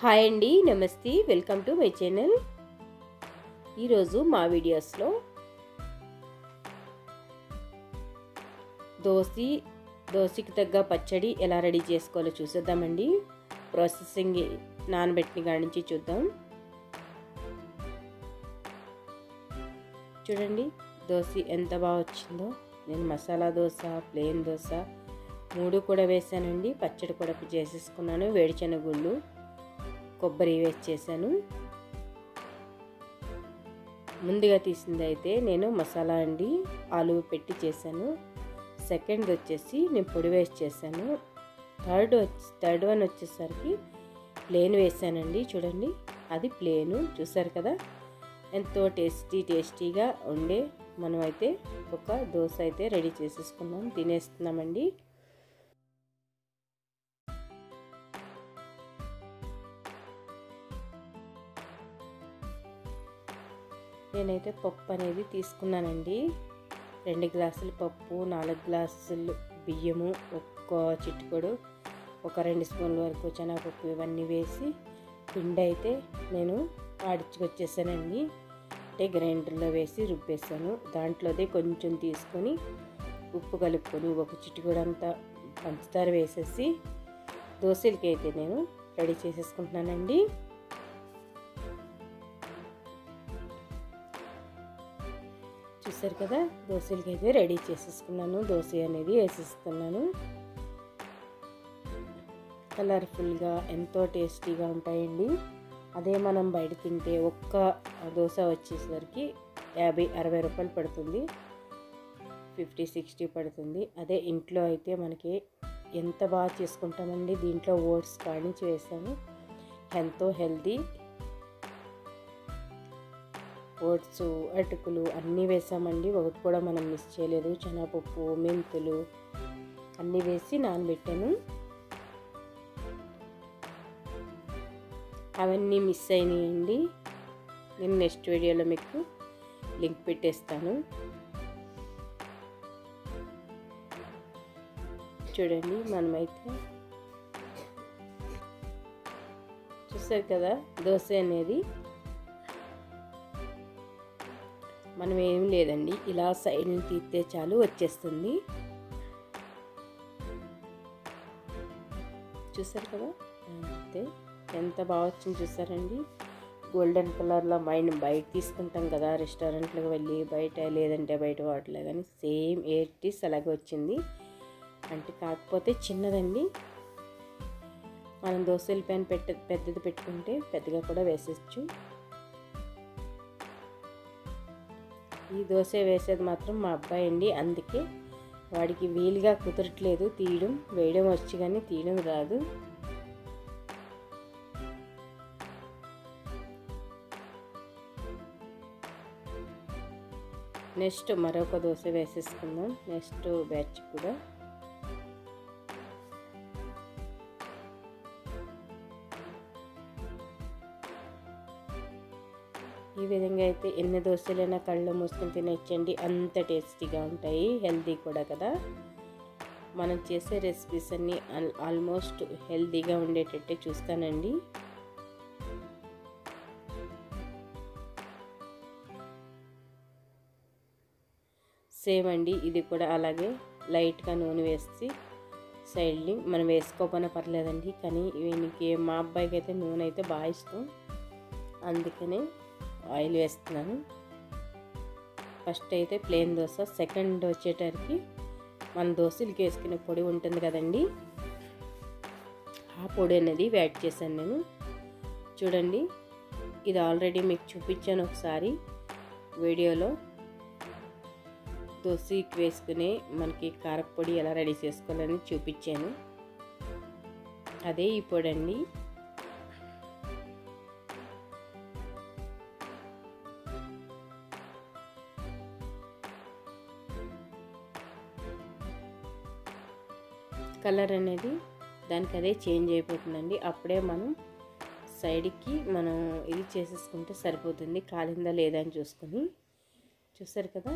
hi అండి నమస్తే welcome to my channel ఈరోజు మా వీడియోస్లో దోసి దోశకి తగ్గ పచ్చడి ఎలా రెడీ చేసుకోవాలో చూసేద్దామండి ప్రాసెసింగ్ నానబెట్టిన కాడి నుంచి చూద్దాం చూడండి దోశ ఎంత బాగా వచ్చిందో నేను మసాలా దోశ ప్లెయిన్ దోశ మూడు కూడా వేసానండి పచ్చడి కూడా చేసేసుకున్నాను వేడిచెనగుళ్ళు కొబ్బరి వేసి చేశాను ముందుగా తీసింది అయితే నేను మసాలా అండి ఆలు పెట్టి చేశాను సెకండ్ వచ్చేసి నేను పొడి వేసి చేశాను థర్డ్ వచ్చి థర్డ్ వన్ వచ్చేసరికి ప్లేన్ వేసానండి చూడండి అది ప్లేను చూసారు కదా ఎంతో టేస్టీ టేస్టీగా ఉండే మనమైతే ఒక దోశ అయితే రెడీ చేసేసుకున్నాం తినేస్తున్నామండి నేనైతే పప్పు అనేది తీసుకున్నానండి రెండు గ్లాసులు పప్పు నాలుగు గ్లాసులు బియ్యము ఒక్క చిట్టుకొడు ఒక రెండు స్పూన్ల వరకు శనగపప్పు ఇవన్నీ వేసి పిండి అయితే నేను ఆడించుకొచ్చేసానండి అంటే గ్రైండర్లో వేసి రుబ్బేసాను దాంట్లోదే కొంచెం తీసుకొని ఉప్పు కలుపుకొని ఒక చిట్టుకొడంతా పంచదార వేసేసి దోశలకి అయితే నేను రెడీ చేసేసుకుంటున్నానండి చూసారు కదా దోశలకి అయితే రెడీ చేసేసుకున్నాను దోశ అనేది వేసేస్తున్నాను కలర్ఫుల్గా ఎంతో టేస్టీగా ఉంటాయండి అదే మనం బయట తింటే ఒక్క దోశ వచ్చేసరికి యాభై అరవై రూపాయలు పడుతుంది ఫిఫ్టీ సిక్స్టీ పడుతుంది అదే ఇంట్లో అయితే మనకి ఎంత బాగా చేసుకుంటామండి దీంట్లో ఓట్స్ కాడించి వేసాము ఎంతో హెల్తీ ఓట్స్ అటుకులు అన్నీ వేసామండి ఒకటి కూడా మనం మిస్ చేయలేదు శనగపప్పు మెంతులు అన్నీ వేసి నానబెట్టాను అవన్నీ మిస్ అయినాయండి నేను నెక్స్ట్ వీడియోలో మీకు లింక్ పెట్టేస్తాను చూడండి మనమైతే చూసారు కదా దోశ అనేది మనం ఏం లేదండి ఇలా సైడ్ని తీస్తే చాలు వచ్చేస్తుంది చూసారు కదా అంతే ఎంత బాగా వచ్చింది చూసారండి గోల్డెన్ కలర్లో మైండ్ బయట తీసుకుంటాం కదా రెస్టారెంట్లకు వెళ్ళి బయట లేదంటే బయట వాటిలో కానీ సేమ్ ఎయిర్ టీస్ అలాగే వచ్చింది అంటే కాకపోతే చిన్నదండి మనం దోశల ప్యాన్ పెట్ట పెద్దది పెట్టుకుంటే పెద్దగా కూడా వేసేచ్చు ఈ దోశ వేసేది మాత్రం మా అబ్బాయి అండి అందుకే వాడికి వీలుగా కుదరట్లేదు తీయడం వేయడం వచ్చి కానీ తీయడం రాదు నెక్స్ట్ మరొక దోశ వేసేసుకుందాం నెక్స్ట్ బ్యాచ్ కూడా ఈ విధంగా అయితే ఎన్ని దోశలైనా కళ్ళు మూసుకొని తినచ్చండి అంత టేస్టీగా ఉంటాయి హెల్తీ కూడా కదా మనం చేసే రెసిపీస్ అన్నీ ఆల్మోస్ట్ హెల్తీగా ఉండేటట్టే చూస్తానండి సేమ్ అండి ఇది కూడా అలాగే లైట్గా నూనె వేసి సైడ్ని మనం వేసుకోకపోయినా పర్లేదండి కానీ వీనికి మా అబ్బాయికి అయితే నూనె అయితే బాగా ఇష్టం అందుకనే ఆయిల్ వేస్తున్నాను ఫస్ట్ అయితే ప్లేన్ దోశ సెకండ్ వచ్చేటరికి మన దోశలకి వేసుకునే పొడి ఉంటుంది కదండి ఆ పొడి అనేది యాడ్ చేశాను నేను చూడండి ఇది ఆల్రెడీ మీకు చూపించాను ఒకసారి వీడియోలో దోశకి వేసుకునే మనకి కారపొడి ఎలా రెడీ చేసుకోవాలని చూపించాను అదే ఈ పొడి అండి కలర్ అనేది దానికి అదే చేంజ్ అయిపోతుందండి అప్పుడే మనం సైడ్కి మనం ఇది చేసేసుకుంటే సరిపోతుంది కాలిందా లేదా అని చూసుకొని చూసారు కదా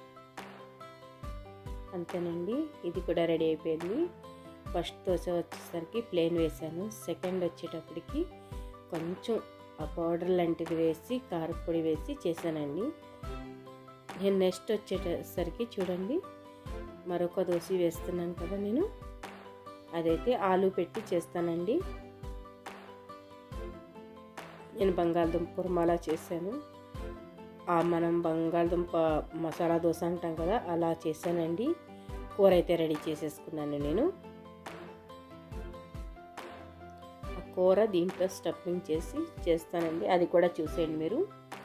అంతేనండి ఇది కూడా రెడీ అయిపోయింది ఫస్ట్ దోశ వచ్చేసరికి ప్లేన్ వేసాను సెకండ్ వచ్చేటప్పటికి కొంచెం ఆ పౌడర్ లాంటిది వేసి కారపొడి వేసి చేశానండి నేను నెక్స్ట్ వచ్చేసరికి చూడండి మరొక దోశ వేస్తున్నాను కదా నేను అదైతే ఆలు పెట్టి చేస్తానండి నేను బంగాళదుంప కుర్మాలా చేశాను ఆ మనం బంగాళదుంప మసాలా దోశ అంటాం కదా అలా చేశానండి కూర అయితే రెడీ చేసేసుకున్నాను నేను ఆ కూర దీంట్లో స్టఫింగ్ చేసి చేస్తానండి అది కూడా చూసేయండి మీరు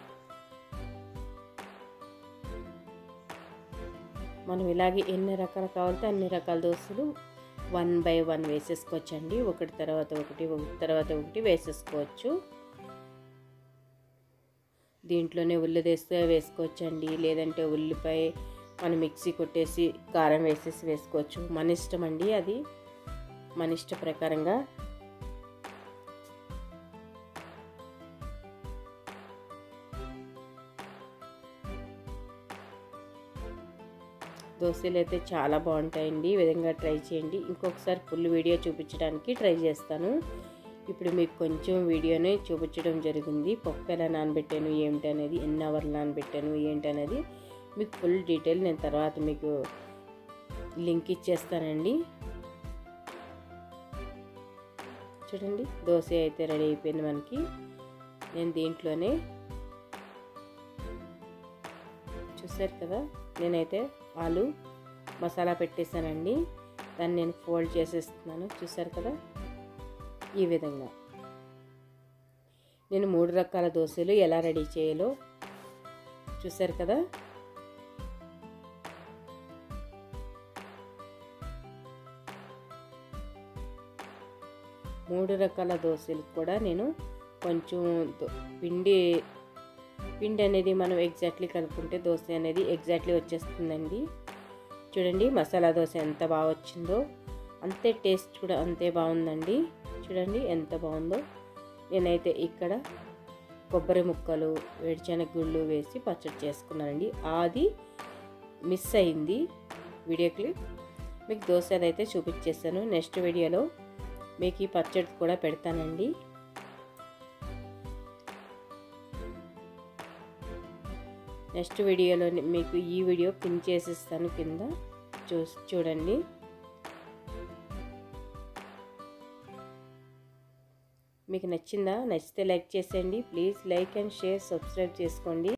మనం ఇలాగే ఎన్ని రకాలు కావాలంటే అన్ని రకాల దోశలు వన్ బై వన్ వేసేసుకోవచ్చండి ఒకటి తర్వాత ఒకటి ఒకటి తర్వాత ఒకటి వేసేసుకోవచ్చు దీంట్లోనే ఉల్లిదేస్తే వేసుకోవచ్చండి లేదంటే ఉల్లిపాయ మనం మిక్సీ కొట్టేసి కారం వేసేసి వేసుకోవచ్చు మన ఇష్టం అండి అది మన ఇష్ట ప్రకారంగా దోశలు అయితే చాలా బాగుంటాయండి ఈ విధంగా ట్రై చేయండి ఇంకొకసారి ఫుల్ వీడియో చూపించడానికి ట్రై చేస్తాను ఇప్పుడు మీకు కొంచెం వీడియోని చూపించడం జరిగింది పప్పు ఎలా నానబెట్టాను ఏంటి అనేది ఎన్ని అవర్లు నానబెట్టాను ఏంటి అనేది మీకు ఫుల్ డీటెయిల్ నేను తర్వాత మీకు లింక్ ఇచ్చేస్తానండి చూడండి దోశ అయితే రెడీ అయిపోయింది మనకి నేను దీంట్లోనే చూసారు కదా నేనైతే ఆలు మసాలా పెట్టేశానండి దాన్ని నేను ఫోల్డ్ చేసేస్తున్నాను చూసారు కదా ఈ విధంగా నేను మూడు రకాల దోశలు ఎలా రెడీ చేయాలో చూసారు కదా మూడు రకాల దోశలు కూడా నేను కొంచెం పిండి పిండి అనేది మనం ఎగ్జాక్ట్లీ కలుపుకుంటే దోశ అనేది ఎగ్జాక్ట్లీ వచ్చేస్తుందండి చూడండి మసాలా దోశ ఎంత బాగా వచ్చిందో అంతే టేస్ట్ కూడా అంతే బాగుందండి చూడండి ఎంత బాగుందో నేనైతే ఇక్కడ కొబ్బరి ముక్కలు వేడిచెనగ గుళ్ళు వేసి పచ్చడి చేసుకున్నానండి అది మిస్ అయింది వీడియో క్లిప్ మీకు దోశ అదైతే చూపించేస్తాను నెక్స్ట్ వీడియోలో మీకు ఈ పచ్చడి కూడా పెడతానండి నెక్స్ట్ వీడియోలో మీకు ఈ వీడియో పిన్ చేసిస్తాను కింద చూ చూడండి మీకు నచ్చిందా నచ్చితే లైక్ చేసేయండి please like and share subscribe చేసుకోండి